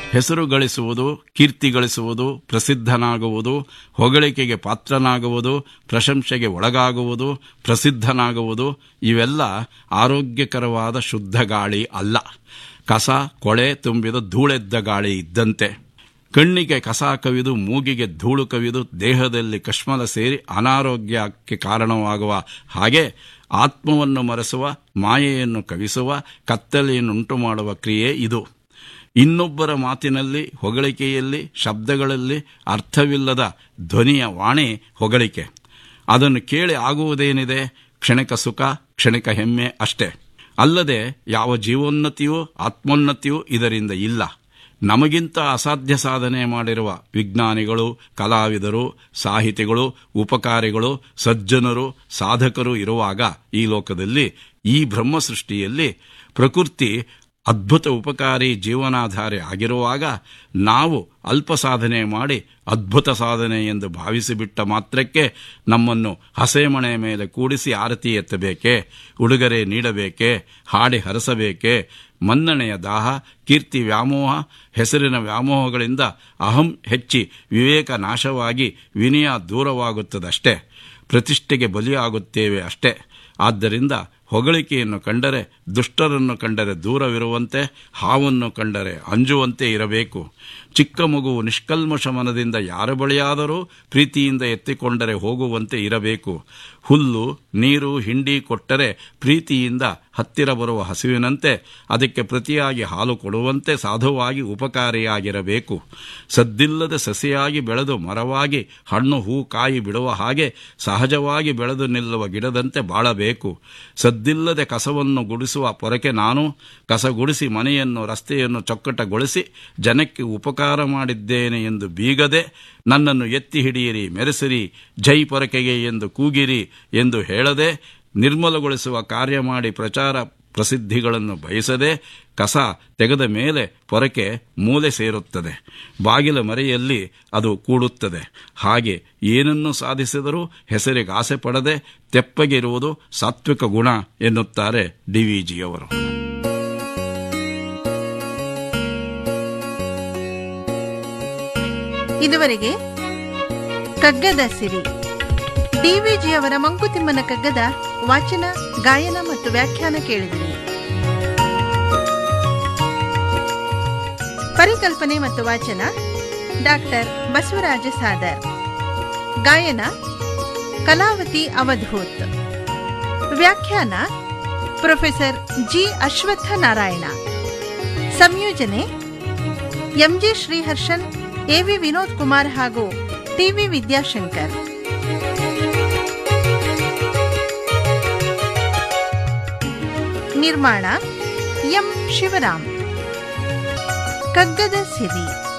ಹೆಸರು ಗಳಿಸುವುದು ಕೀರ್ತಿ ಗಳಿಸುವುದು ಪ್ರಸಿದ್ಧನಾಗುವುದು ಹೊಗಳಿಕೆಗೆ ಪಾತ್ರನಾಗುವುದು ಪ್ರಶಂಸೆಗೆ ಒಳಗಾಗುವುದು ಪ್ರಸಿದ್ಧನಾಗುವುದು ಇವೆಲ್ಲ ಆರೋಗ್ಯಕರವಾದ ಶುದ್ಧ ಗಾಳಿ ಅಲ್ಲ ಕಸ ಕೊಳೆ ತುಂಬಿದ ಧೂಳೆದ್ದ ಗಾಳಿ ಇದ್ದಂತೆ ಕಣ್ಣಿಗೆ ಕಸ ಕವಿದು ಮೂಗಿಗೆ ಧೂಳು ಕವಿದು ದೇಹದಲ್ಲಿ ಕಶ್ಮಲ ಸೇರಿ ಅನಾರೋಗ್ಯಕ್ಕೆ ಕಾರಣವಾಗುವ ಹಾಗೆ ಆತ್ಮವನ್ನು ಮರೆಸುವ ಮಾಯೆಯನ್ನು ಕವಿಸುವ ಕತ್ತಲೆಯನ್ನುಂಟು ಮಾಡುವ ಕ್ರಿಯೆ ಇದು ಇನ್ನೊಬ್ಬರ ಮಾತಿನಲ್ಲಿ ಹೊಗಳಿಕೆಯಲ್ಲಿ ಶಬ್ದಗಳಲ್ಲಿ ಅರ್ಥವಿಲ್ಲದ ಧ್ವನಿಯ ವಾಣಿ ಹೊಗಳಿಕೆ ಅದನ್ನು ಕೇಳಿ ಆಗುವುದೇನಿದೆ ಕ್ಷಣಿಕ ಸುಖ ಕ್ಷಣಿಕ ಹೆಮ್ಮೆ ಅಷ್ಟೇ ಅಲ್ಲದೆ ಯಾವ ಜೀವೋನ್ನತಿಯೂ ಆತ್ಮೋನ್ನತಿಯೂ ಇದರಿಂದ ಇಲ್ಲ ನಮಗಿಂತ ಅಸಾಧ್ಯ ಸಾಧನೆ ಮಾಡಿರುವ ವಿಜ್ಞಾನಿಗಳು ಕಲಾವಿದರು ಸಾಹಿತಿಗಳು ಉಪಕಾರಿಗಳು ಸಜ್ಜನರು ಸಾಧಕರು ಇರುವಾಗ ಈ ಲೋಕದಲ್ಲಿ ಈ ಬ್ರಹ್ಮ ಸೃಷ್ಟಿಯಲ್ಲಿ ಪ್ರಕೃತಿ ಅದ್ಭುತ ಉಪಕಾರಿ ಜೀವನಾಧಾರೆ ಆಗಿರುವಾಗ ನಾವು ಅಲ್ಪ ಸಾಧನೆ ಮಾಡಿ ಅದ್ಭುತ ಸಾಧನೆ ಎಂದು ಭಾವಿಸಿಬಿಟ್ಟ ಮಾತ್ರಕ್ಕೆ ನಮ್ಮನ್ನು ಹಸೆಮಣೆ ಮೇಲೆ ಕೂಡಿಸಿ ಆರತಿ ಎತ್ತಬೇಕೆ ಉಡುಗೊರೆ ನೀಡಬೇಕೆ ಹಾಡಿ ಹರಸಬೇಕೆ ಮನ್ನಣೆಯ ದಾಹ ಕೀರ್ತಿ ವ್ಯಾಮೋಹ ಹೆಸರಿನ ವ್ಯಾಮೋಹಗಳಿಂದ ಅಹಂ ಹೆಚ್ಚಿ ವಿವೇಕ ನಾಶವಾಗಿ ವಿನಯ ದೂರವಾಗುತ್ತದಷ್ಟೇ ಪ್ರತಿಷ್ಠೆಗೆ ಬಲಿಯಾಗುತ್ತೇವೆ ಅಷ್ಟೇ ಆದ್ದರಿಂದ ಹೊಗಳಿಕೆಯನ್ನು ಕಂಡರೆ ದುಷ್ಟರನ್ನು ಕಂಡರೆ ದೂರವಿರುವಂತೆ ಹಾವನ್ನು ಕಂಡರೆ ಅಂಜುವಂತೆ ಇರಬೇಕು ಚಿಕ್ಕ ಮಗುವು ನಿಷ್ಕಲ್ಮಶ ಮನದಿಂದ ಯಾರ ಬಳಿಯಾದರೂ ಪ್ರೀತಿಯಿಂದ ಎತ್ತಿಕೊಂಡರೆ ಹೋಗುವಂತೆ ಇರಬೇಕು ಹುಲ್ಲು ನೀರು ಹಿಂಡಿ ಕೊಟ್ಟರೆ ಪ್ರೀತಿಯಿಂದ ಹತ್ತಿರ ಬರುವ ಹಸುವಿನಂತೆ ಅದಕ್ಕೆ ಪ್ರತಿಯಾಗಿ ಹಾಲು ಕೊಡುವಂತೆ ಸಾಧುವಾಗಿ ಉಪಕಾರಿಯಾಗಿರಬೇಕು ಸದ್ದಿಲ್ಲದ ಸಸಿಯಾಗಿ ಬೆಳೆದು ಮರವಾಗಿ ಹಣ್ಣು ಹೂ ಕಾಯಿ ಬಿಡುವ ಹಾಗೆ ಸಹಜವಾಗಿ ಬೆಳೆದು ನಿಲ್ಲುವ ಗಿಡದಂತೆ ಬಾಳಬೇಕು ಸದ್ದಿಲ್ಲದೆ ಕಸವನ್ನು ಗುಡಿಸುವ ಪೊರಕೆ ನಾನು ಕಸ ಗುಡಿಸಿ ಮನೆಯನ್ನು ರಸ್ತೆಯನ್ನು ಚೊಕ್ಕಟಗೊಳಿಸಿ ಜನಕ್ಕೆ ಉಪಕಾರ ಮಾಡಿದ್ದೇನೆ ಎಂದು ಬೀಗದೆ ನನ್ನನ್ನು ಎತ್ತಿ ಹಿಡಿಯಿರಿ ಮೆರೆಸಿರಿ ಜೈ ಪೊರಕೆಗೆ ಎಂದು ಕೂಗಿರಿ ಎಂದು ಹೇಳದೆ ನಿರ್ಮಲಗೊಳಿಸುವ ಕಾರ್ಯ ಮಾಡಿ ಪ್ರಚಾರ ಪ್ರಸಿದ್ಧಿಗಳನ್ನು ಬಯಸದೆ ಕಸ ತೆಗೆದ ಮೇಲೆ ಪೊರಕೆ ಮೂಲೆ ಸೇರುತ್ತದೆ ಬಾಗಿಲ ಮರೆಯಲ್ಲಿ ಅದು ಕೂಡುತ್ತದೆ ಹಾಗೆ ಏನನ್ನು ಸಾಧಿಸಿದರೂ ಹೆಸರಿಗೆ ಆಸೆ ಪಡದೆ ತೆಪ್ಪಗಿರುವುದು ಸಾತ್ವಿಕ ಗುಣ ಎನ್ನುತ್ತಾರೆ ಡಿವಿಜಿಯವರು ಇದುವರೆಗೆ ಕಗ್ಗದ ಸಿರಿ ಡಿವಿಜಿಯವರ ಮಂಕುತಿಮ್ಮನ ಕಗ್ಗದ ವಾಚನ ಗಾಯನ ಮತ್ತು ವ್ಯಾಖ್ಯಾನ ಕೇಳಿದಿರಿ ಪರಿಕಲ್ಪನೆ ಮತ್ತು ವಾಚನ ಡಾಕ್ಟರ್ ಬಸವರಾಜ ಸಾದರ್ ಗಾಯನ ಕಲಾವತಿ ಅವಧೂತ್ ವ್ಯಾಖ್ಯಾನ ಪ್ರೊಫೆಸರ್ ಜಿ ಅಶ್ವತ್ಥ ನಾರಾಯಣ ಸಂಯೋಜನೆ ಎಂಜಿ ಶ್ರೀಹರ್ಷನ್ ಎವಿ ವಿನೋದ್ ಕುಮಾರ್ ಹಾಗೂ ಟಿವಿ ವಿದ್ಯಾಶಂಕರ್ ನಿರ್ಮಾಣ ಎಂ ಶಿವರಾಮ್ ಕಗ್ಗದ ಸಿರಿ